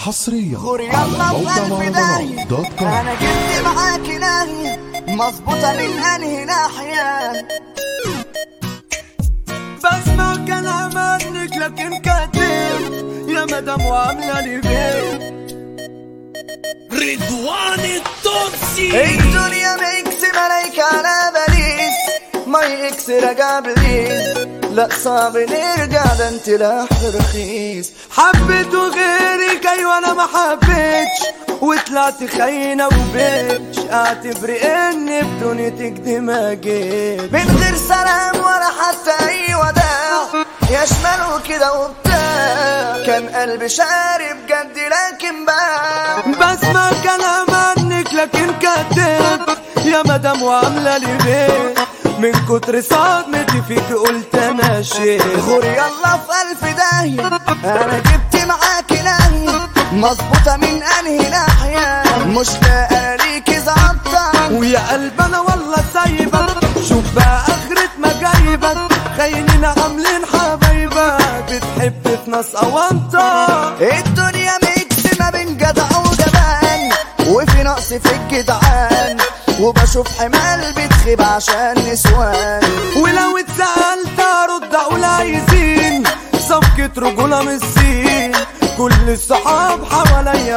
حصريا غوري على يلا موقع وألف مهرجانات داهية دوت كوم أنا جبت معاكي ناهية مظبوطة من أنهي ناحية بسمع كلام عنك لكن كاتب يا مدام وعاملة لي بيه رضوان التونسي الدنيا ميكس ملايكة على بليس ما اكس رجع بليس لا صعب نرجع ده انت راح رخيص حبيت غيرك ايوه انا ما حبيتش وطلعت خاينة وبيتش اعتبري اني بدنيتك دي ما جيت من غير سلام ولا حتى اي وداع يا شمال وكده وبتاع كان قلبي شارب جد لكن باع بسمع كلام عنك لكن كاتب يا مدام وعاملة لي بيه من كتر صدمتي فيك قلت انا شيخ غور يلا في ألف داهية أنا جبت معاكي ناهية مظبوطة من أنهي ناحية مش لاقى ليكي ظابطة ويا قلب انا والله سايبك شوف بقى اخرة ما جايبك خاينين عاملين حبايبك بتحب في ناس اوانطة الدنيا ميكس ما بين جدع وجبان وفي نقص في الجدعان وبشوف حمال بتخيب عشان نسوان ولو اتسألت ارد اقول عايزين صفقة رجولة من الصين كل الصحاب حواليا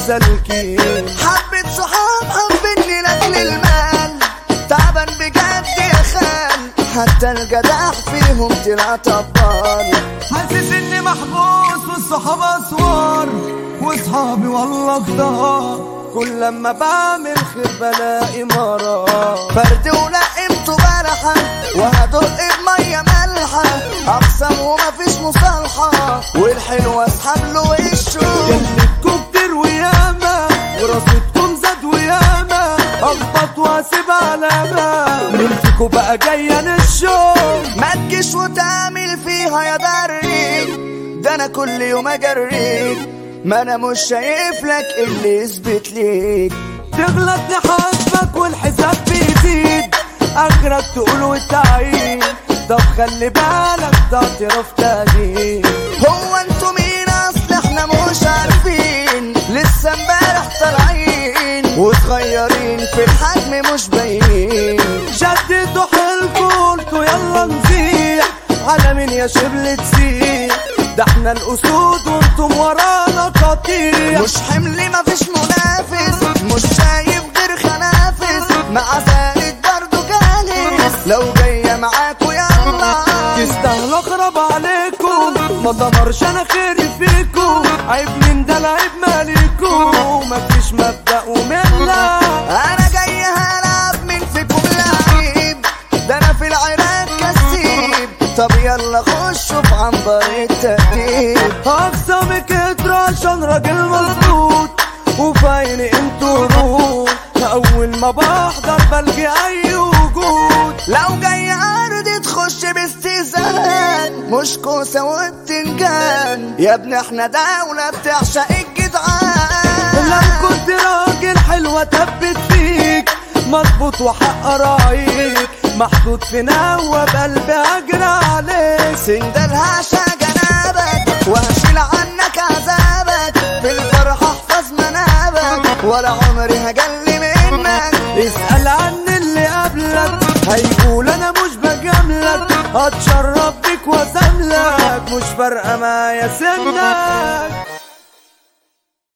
مسالكين حبة صحاب حبني لاجل المال تعبان بجد يا خال حتى الجدع فيهم طلع طبال حاسس اني محبوس والصحاب اسوار واصحابي والله كتار كل لما بعمل خير بلاقي مرار فرد ولقمته بلحة وهدق بمية مالحة أقسم ومفيش مصالحة والحلو أسحب له وشه جنتكم كتير وياما وراستكم زاد وياما اخبط واسيب علامة مين فيكم بقى جاية للشوم ما تجيش وتعمل فيها يا دري ده أنا كل يوم أجريك ما أنا مش شايف لك اللي يثبت ليك تغلط نحاسبك والحساب بيزيد اخرك تقول وتعيد طب خلي بالك ده اعتراف تغيير هو انتوا مين اصل احنا مش عارفين لسه امبارح طالعين وصغيرين في الحجم مش باينين شدتوا حيلكوا قلتوا يلا نزيح على مين يا شبل تسيح ده احنا الاسود وانتم ورانا قطيع مش حمل مفيش منافس مش شايف غير خنافس مع زائد برضه جالس لو جاية معاكوا يلا تستاهلوا اخرب عليكم ما دمرش انا خيري فيكم عيب من ده العيب مالكم مفيش مبدأ وملة انا جاي هلعب من فيكم لعيب ده انا في العراق كسيب طب يلا خشوا في عنبر التأديب اقسامك ادرى عشان راجل مظبوط وفاين انتوا روح اول ما بحضر بلقي اي وجود لو جاي عرض تخش باستهزان مش كوسة وبتنجان يا ابني احنا دولة بتعشق الجدعان لو كنت راجل حلوة تبت فيك مظبوط وحق رايك محطوط في نوى بقلبي اجري عليك سندلها عشا جنابك وهشيل عنك عذابك في الفرحة احفظ منابك ولا عمري هجلي منك اسأل عن اللي قبلك هيقول انا مش بجاملك هتشرب بيك واساملك مش فارقة معايا سنك